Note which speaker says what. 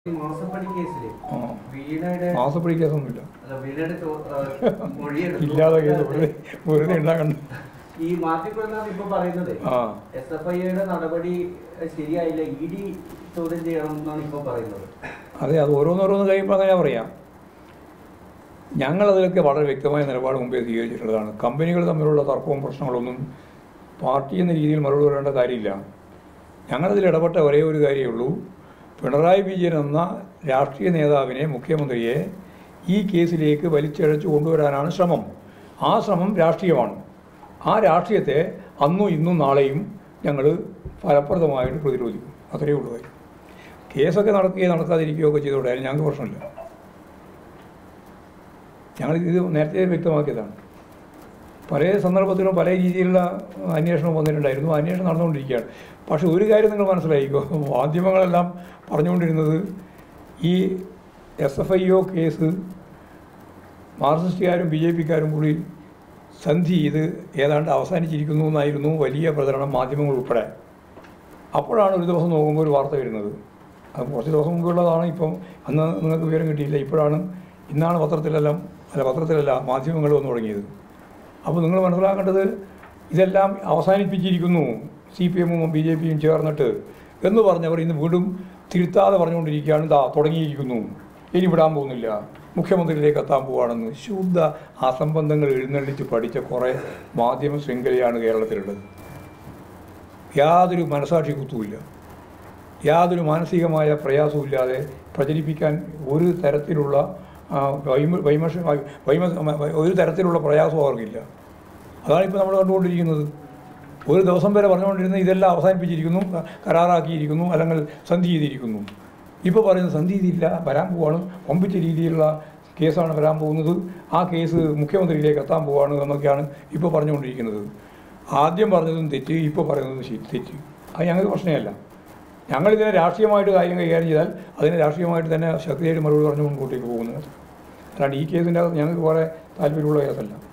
Speaker 1: ഈ മാസപ്പടി കേസില്
Speaker 2: ആ
Speaker 1: വീണയുടെ
Speaker 2: മാസപ്പടി കേസൊന്നുമില്ല
Speaker 1: അല്ല വീണയുടെ ചോ- ആ, മൊഴിയെടുത്തു.
Speaker 2: ഇല്ലാതെ കേസ് വെറുതെ വെറുതെ ഉണ്ടാക്കണ്ട
Speaker 1: ഈ മാറ്റിക്കൊണ്ടാണ് ഇപ്പൊ പറയുന്നത്
Speaker 2: ആ
Speaker 1: എസ് എഫ് ഐയുടെ നടപടി ശരിയായില്ല ഇ ഡി ചോദ്യം ചെയ്യണം എന്നാണ് ഇപ്പൊ പറയുന്നത്
Speaker 2: അതെ അത് ഓരോന്നോരോന്ന് കഴിയുമ്പോൾ അങ്ങനെ പറയാം ഞങ്ങളതിലൊക്കെ വളരെ വ്യക്തമായ നിലപാട് മുമ്പേ സ്വീകരിച്ചിട്ടുള്ളതാണ് കമ്പനികൾ തമ്മിലുള്ള തർക്കവും പ്രശ്നങ്ങളൊന്നും പാർട്ടി എന്ന രീതിയിൽ മറുപടി പറയേണ്ട കാര്യമില്ല ഞങ്ങളതിൽ ഇടപെട്ട ഒരേ ഒരു കാര്യമേ ഉള്ളൂ പിണറായി വിജയൻ എന്ന രാഷ്ട്രീയ നേതാവിനെ മുഖ്യമന്ത്രിയെ ഈ കേസിലേക്ക് വലിച്ചഴച്ച് കൊണ്ടുവരാനാണ് ശ്രമം ആ ശ്രമം രാഷ്ട്രീയമാണ് ആ രാഷ്ട്രീയത്തെ അന്നും ഇന്നും നാളെയും ഞങ്ങൾ ഫലപ്രദമായിട്ട് പ്രതിരോധിക്കും അത്രയേ ഉള്ളൂ കാര്യം കേസൊക്കെ നടക്കുകയോ നടക്കാതിരിക്കുകയോ ഒക്കെ ചെയ്തോണ്ടായാലും ഞങ്ങൾക്ക് പ്രശ്നമില്ല ഞങ്ങൾ ഇത് നേരത്തെ വ്യക്തമാക്കിയതാണ് പല സന്ദർഭത്തിലും പല രീതിയിലുള്ള അന്വേഷണം വന്നിട്ടുണ്ടായിരുന്നു ആ അന്വേഷണം നടന്നുകൊണ്ടിരിക്കുകയാണ് പക്ഷേ ഒരു കാര്യം നിങ്ങൾ മനസ്സിലായിക്കോ മാധ്യമങ്ങളെല്ലാം പറഞ്ഞുകൊണ്ടിരുന്നത് ഈ S F I O case മാർക്സിസ്റ്റുകാരും ബി ജെ പിക്കാരും കൂടി സന്ധി ചെയ്ത് ഏതാണ്ട് അവസാനിച്ചിരിക്കുന്നു എന്നായിരുന്നു വലിയ പ്രചരണം മാധ്യമങ്ങൾ ഉൾപ്പെടെ അപ്പോഴാണ് ഒരു ദിവസം നോക്കുമ്പോൾ ഒരു വാർത്ത വരുന്നത് അത് കുറച്ച് ദിവസം മുമ്പുള്ളതാണ് ഇപ്പം അന്ന് നിങ്ങൾക്ക് വിവരം കിട്ടിയില്ല ഇപ്പോഴാണ് ഇന്നാണ് പത്രത്തിലെല്ലാം അല്ല പത്രത്തിലല്ല മാധ്യമങ്ങൾ വന്നു തുടങ്ങിയത് അപ്പോൾ നിങ്ങൾ മനസ്സിലാക്കേണ്ടത് ഇതെല്ലാം അവസാനിപ്പിച്ചിരിക്കുന്നു സി പി എമ്മും ബി ജെ പിയും ചേർന്നിട്ട് എന്ന് പറഞ്ഞവർ ഇന്ന് വീണ്ടും തിരുത്താതെ പറഞ്ഞുകൊണ്ടിരിക്കുകയാണ് ഇതാ തുടങ്ങിയിരിക്കുന്നു ഇനി വിടാൻ പോകുന്നില്ല മുഖ്യമന്ത്രിയിലേക്ക് എത്താൻ പോവുകയാണെന്ന് ശുദ്ധ അസംബന്ധങ്ങൾ എഴുന്നള്ളിച്ച് പഠിച്ച കുറേ മാധ്യമ ശൃംഖലയാണ് കേരളത്തിലുള്ളത് യാതൊരു മനസാക്ഷി കുത്തുമില്ല യാതൊരു മാനസികമായ പ്രയാസവുമില്ലാതെ പ്രചരിപ്പിക്കാൻ ഒരു തരത്തിലുള്ള ആ, വൈമ വൈമർശ വൈമ ഒരു തരത്തിലുള്ള പ്രയാസവും അവർക്കില്ല അതാണ് ഇപ്പോൾ നമ്മൾ കണ്ടുകൊണ്ടിരിക്കുന്നത് ഒരു ദിവസം വരെ പറഞ്ഞുകൊണ്ടിരുന്നത് ഇതെല്ലാം അവസാനിപ്പിച്ചിരിക്കുന്നു ക- കരാറാക്കിയിരിക്കുന്നു അല്ലെങ്കിൽ സന്ധി ചെയ്തിരിക്കുന്നു ഇപ്പോൾ പറയുന്നത് സന്ധി ചെയ്തില്ല വരാൻ പോവാണ് ഒമ്പിച്ച രീതിയിലുള്ള കേസാണ് വരാൻ പോകുന്നത് ആ കേസ് മുഖ്യമന്ത്രിയിലേക്ക് എത്താൻ പോവാണ് എന്നൊക്കെയാണ് ഇപ്പോൾ പറഞ്ഞുകൊണ്ടിരിക്കുന്നത് ആദ്യം പറഞ്ഞതും തെറ്റ് ഇപ്പോൾ പറയുന്നതും ശരി തെറ്റ് അത് ഞങ്ങൾക്ക് പ്രശ്നമല്ല ഞങ്ങളിതിനെ രാഷ്ട്രീയമായിട്ട് കാര്യം കൈകാര്യം ചെയ്താൽ അതിനെ രാഷ്ട്രീയമായിട്ട് തന്നെ ശക്തിയായിട്ട് മറുപടി പറഞ്ഞു മുൻകൂട്ടേക്ക് പോകുന്നത് അല്ലാണ്ട് ഈ കേസിൻ്റെ അകത്ത് ഞങ്ങൾക്ക് കുറേ താല്പര്യമുള്ള കേസല്ല